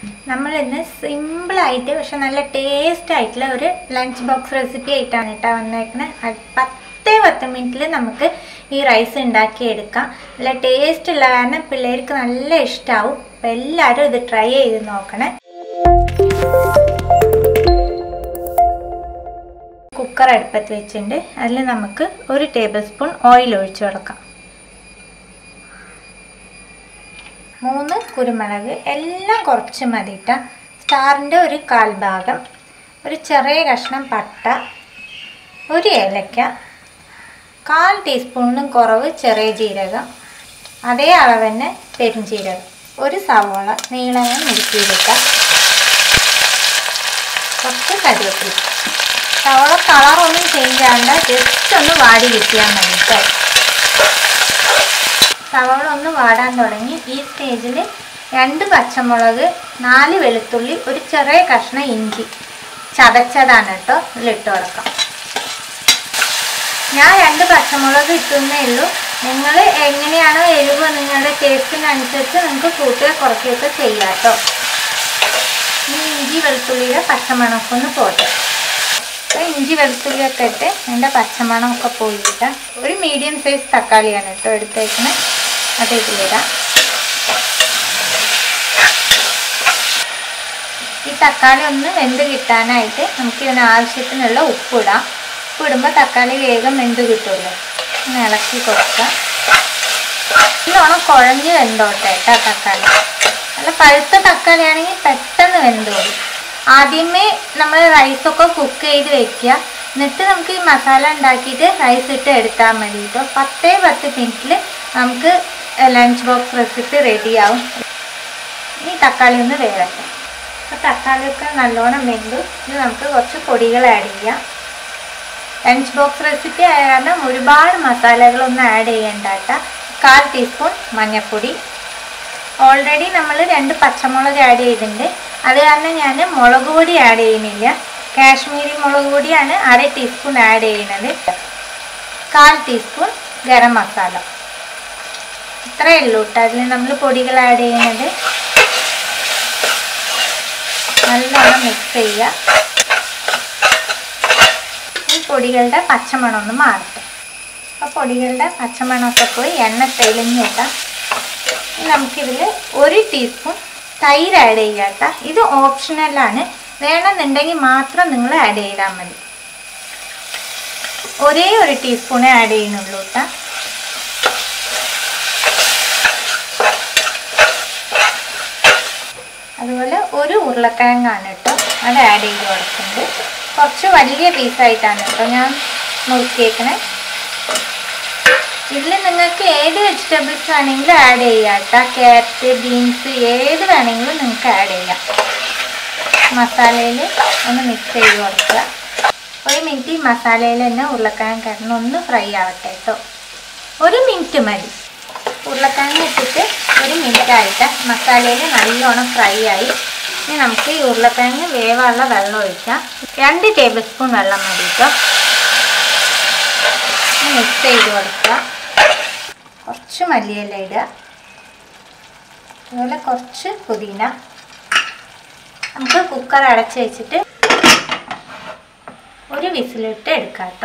നമ്മൾ ഇന്ന് സിമ്പിളായിട്ട് പക്ഷെ നല്ല ടേസ്റ്റ് ആയിട്ടുള്ള ഒരു ലഞ്ച് ബോക്സ് റെസിപ്പി ആയിട്ടാണ് കേട്ടോ വന്നേക്കുന്നത് പത്തേ പത്ത് മിനിറ്റിൽ നമുക്ക് ഈ റൈസ് ഉണ്ടാക്കിയെടുക്കാം നല്ല ടേസ്റ്റ് ഉള്ള കാരണം പിള്ളേർക്ക് നല്ല ഇഷ്ടമാവും അപ്പം എല്ലാവരും ഇത് ട്രൈ ചെയ്ത് നോക്കണേ കുക്കർ അടുപ്പത്ത് വെച്ചിട്ടുണ്ട് അതിൽ നമുക്ക് ഒരു ടേബിൾ സ്പൂൺ ഓയിൽ ഒഴിച്ചു കൊടുക്കാം മൂന്ന് കുരുമുളക് എല്ലാം കുറച്ച് മതിയിട്ട സ്റ്റാറിൻ്റെ ഒരു കാൽഭാഗം ഒരു ചെറിയ കഷ്ണം പട്ട ഒരു ഏലക്ക കാൽ ടീസ്പൂണിനും കുറവ് ചെറിയ ജീരകം അതേ അളവ് തന്നെ പെരുംജീരകം ഒരു സവോള നീളനെ മുറുക്കിയെടുക്കുക കുറച്ച് കറിവേപ്പില സവോള കളറൊന്നും ചേഞ്ച് ആകണ്ട ജസ്റ്റ് ഒന്ന് വാടി കിട്ടിയാൽ മതി കേട്ടോ സവാള ഒന്ന് വാടാൻ തുടങ്ങി ഈ സ്റ്റേജിൽ രണ്ട് പച്ചമുളക് നാല് വെളുത്തുള്ളി ഒരു ചെറിയ കഷ്ണം ഇഞ്ചി ചതച്ചതാണ് കേട്ടോ ഇതിലിട്ട് കൊടുക്കാം ഞാൻ രണ്ട് പച്ചമുളക് ഇട്ടുന്നേ ഉള്ളൂ നിങ്ങൾ എങ്ങനെയാണോ എരിവ് നിങ്ങളുടെ ടേസ്റ്റിനനുസരിച്ച് നിങ്ങൾക്ക് കൂട്ടുക കുറയ്ക്കുകയൊക്കെ ചെയ്യാം കേട്ടോ ഈ ഇഞ്ചി വെളുത്തുള്ളിയുടെ പച്ചമണമൊക്കെ ഒന്ന് പോട്ടെ അപ്പോൾ ഇഞ്ചി വെളുത്തുള്ളിയൊക്കെ ഇട്ട് അതിൻ്റെ പച്ചമണമൊക്കെ പോയിട്ട് ഒരു മീഡിയം സൈസ് തക്കാളിയാണ് കേട്ടോ എടുത്തേക്കുന്നത് അത് ഇതിലിടാം ഈ തക്കാളി ഒന്ന് വെന്ത് കിട്ടാനായിട്ട് നമുക്ക് ഇതിന് ആവശ്യത്തിനുള്ള ഉപ്പിടാം ഉപ്പിടുമ്പോൾ തക്കാളി വേഗം വെന്ത് കിട്ടുമല്ലോ ഒന്ന് ഇളക്കി കൊടുക്കാം നല്ലോണം കുഴഞ്ഞ് വെന്തോട്ടെ കേട്ടോ തക്കാളി നല്ല പഴുത്ത തക്കാളി ആണെങ്കിൽ പെട്ടെന്ന് വെന്തോളും ആദ്യമേ നമ്മൾ റൈസൊക്കെ കുക്ക് ചെയ്ത് വെക്കുക എന്നിട്ട് നമുക്ക് ഈ മസാല ഉണ്ടാക്കിയിട്ട് റൈസ് ഇട്ട് എടുത്താൽ മതി കേട്ടോ പത്തേ പത്ത് മിനിറ്റിൽ നമുക്ക് ലഞ്ച് ബോക്സ് റെസിപ്പി റെഡിയാവും ഇനി തക്കാളി ഒന്ന് വേവട്ടെ അപ്പോൾ തക്കാളിയൊക്കെ നല്ലോണം വെന്തു ഇനി നമുക്ക് കുറച്ച് പൊടികൾ ആഡ് ചെയ്യാം ലഞ്ച് ബോക്സ് റെസിപ്പി ആയ കാരണം ഒരുപാട് മസാലകളൊന്നും ആഡ് ചെയ്യണ്ട കേട്ടോ കാൽ ടീസ്പൂൺ മഞ്ഞൾപ്പൊടി ഓൾറെഡി നമ്മൾ രണ്ട് പച്ചമുളക് ആഡ് ചെയ്തിട്ടുണ്ട് അത് കാരണം ഞാൻ മുളക് പൊടി ആഡ് ചെയ്യുന്നില്ല കാശ്മീരി മുളക് പൊടിയാണ് അര ടീസ്പൂൺ ആഡ് ചെയ്യുന്നത് കാൽ ടീസ്പൂൺ ഗരം മസാല ഇത്രയേ ഉള്ളൂ കേട്ടോ അതിൽ നമ്മൾ പൊടികൾ ആഡ് ചെയ്യുന്നത് നല്ലോണം മിക്സ് ചെയ്യുക ഈ പൊടികളുടെ പച്ചമണം ഒന്ന് മാറട്ടെ അപ്പോൾ പൊടികളുടെ പച്ചമണമൊക്കെ പോയി എണ്ണ തെളിഞ്ഞ് കിട്ടാം നമുക്കിതിൽ ഒരു ടീസ്പൂൺ തൈര് ആഡ് ചെയ്യാം കേട്ടോ ഇത് ഓപ്ഷണലാണ് വേണമെന്നുണ്ടെങ്കിൽ മാത്രം നിങ്ങൾ ആഡ് ചെയ്താൽ മതി ഒരേ ഒരു ടീസ്പൂണേ ആഡ് ചെയ്യുന്നുള്ളൂ കേട്ടോ അതുപോലെ ഒരു ഉരുളക്കിഴങ്ങാണ് കേട്ടോ അത് ആഡ് ചെയ്ത് കൊടുക്കുന്നുണ്ട് കുറച്ച് വലിയ പീസായിട്ടാണ് കേട്ടോ ഞാൻ മുറുക്കിയേക്കണേ ഇതിൽ നിങ്ങൾക്ക് ഏത് വെജിറ്റബിൾസ് വേണമെങ്കിലും ആഡ് ചെയ്യാം കേട്ടോ ക്യാരറ്റ് ബീൻസ് ഏത് വേണമെങ്കിലും നിങ്ങൾക്ക് ആഡ് ചെയ്യാം മസാലയിൽ ഒന്ന് മിക്സ് ചെയ്ത് കൊടുക്കുക ഒരു മിനിറ്റ് ഈ മസാലയിൽ തന്നെ ഉരുളക്കിഴങ്ങ് കിടന്ന് ഒന്ന് ഫ്രൈ ആവട്ടെ കേട്ടോ ഒരു മിനിറ്റ് മതി ഉരുളക്കിഴങ്ങ് ഇട്ടിട്ട് ഒരു മിനിറ്റ് ആയിട്ട് മസാലയിൽ നല്ലോണം ഫ്രൈ ആയി ഇനി നമുക്ക് ഈ ഉരുളക്കിഴങ്ങ് വേവാനുള്ള വെള്ളം ഒഴിക്കാം രണ്ട് ടേബിൾ സ്പൂൺ വെള്ളം മതി കേട്ടോ മിക്സ് ചെയ്ത് കൊടുക്കുക കുറച്ച് മല്ലിയില ഇടുക അതുപോലെ കുറച്ച് പുതിന നമുക്ക് കുക്കർ അടച്ച് വെച്ചിട്ട് ഒരു വിസിലിട്ട് എടുക്കാം കേട്ടോ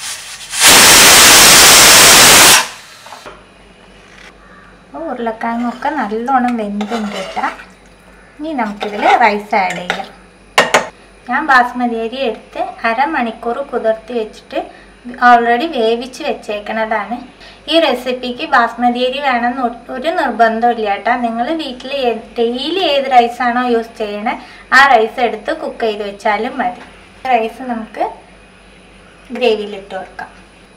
ഉരുളക്കിഴങ്ങൊക്കെ നല്ലോണം വെന്തുണ്ട് കേട്ടോ ഇനി നമുക്കിതിൽ റൈസ് ആഡ് ചെയ്യാം ഞാൻ ബാസ്മതി അരി എടുത്ത് അരമണിക്കൂർ കുതിർത്തി വെച്ചിട്ട് ഓൾറെഡി വേവിച്ച് വെച്ചേക്കണതാണ് ഈ റെസിപ്പിക്ക് ബാസ്മതി അരി വേണമെന്ന് ഒരു നിർബന്ധമില്ല കേട്ടോ നിങ്ങൾ വീട്ടിൽ ഡെയിലി ഏത് റൈസാണോ യൂസ് ചെയ്യണേ ആ റൈസ് എടുത്ത് കുക്ക് ചെയ്ത് വെച്ചാലും മതി റൈസ് നമുക്ക് ഗ്രേവിയിലിട്ട് കൊടുക്കാം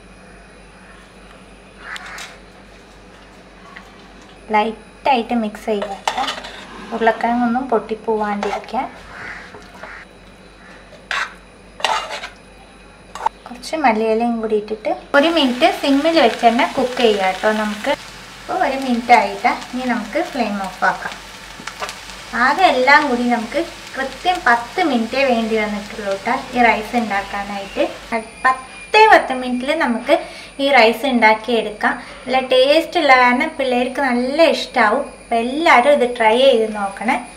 ലൈറ്റായിട്ട് മിക്സ് ചെയ്യുക കേട്ടോ ഉരുളക്കിഴങ്ങൊന്നും പൊട്ടിപ്പോവാണ്ടിരിക്കാൻ കുറച്ച് മല്ലിയിലയും കൂടി ഇട്ടിട്ട് ഒരു മിനിറ്റ് സിമ്മിൽ വെച്ച് തന്നെ കുക്ക് ചെയ്യുക കേട്ടോ നമുക്ക് അപ്പോൾ ഒരു മിനിറ്റ് ആയിട്ട് ഇനി നമുക്ക് ഫ്ലെയിം ഓഫ് ആക്കാം ആകെ എല്ലാം കൂടി നമുക്ക് കൃത്യം പത്ത് മിനിറ്റേ വേണ്ടി വന്നിട്ടുള്ളൂ കേട്ടോ ഈ റൈസ് ഉണ്ടാക്കാനായിട്ട് പത്തേ പത്ത് മിനിറ്റിൽ നമുക്ക് ഈ റൈസ് ഉണ്ടാക്കിയെടുക്കാം നല്ല ടേസ്റ്റ് ഉള്ള കാരണം പിള്ളേർക്ക് നല്ല ഇഷ്ടമാവും അപ്പോൾ എല്ലാവരും ഇത് ട്രൈ ചെയ്ത് നോക്കണേ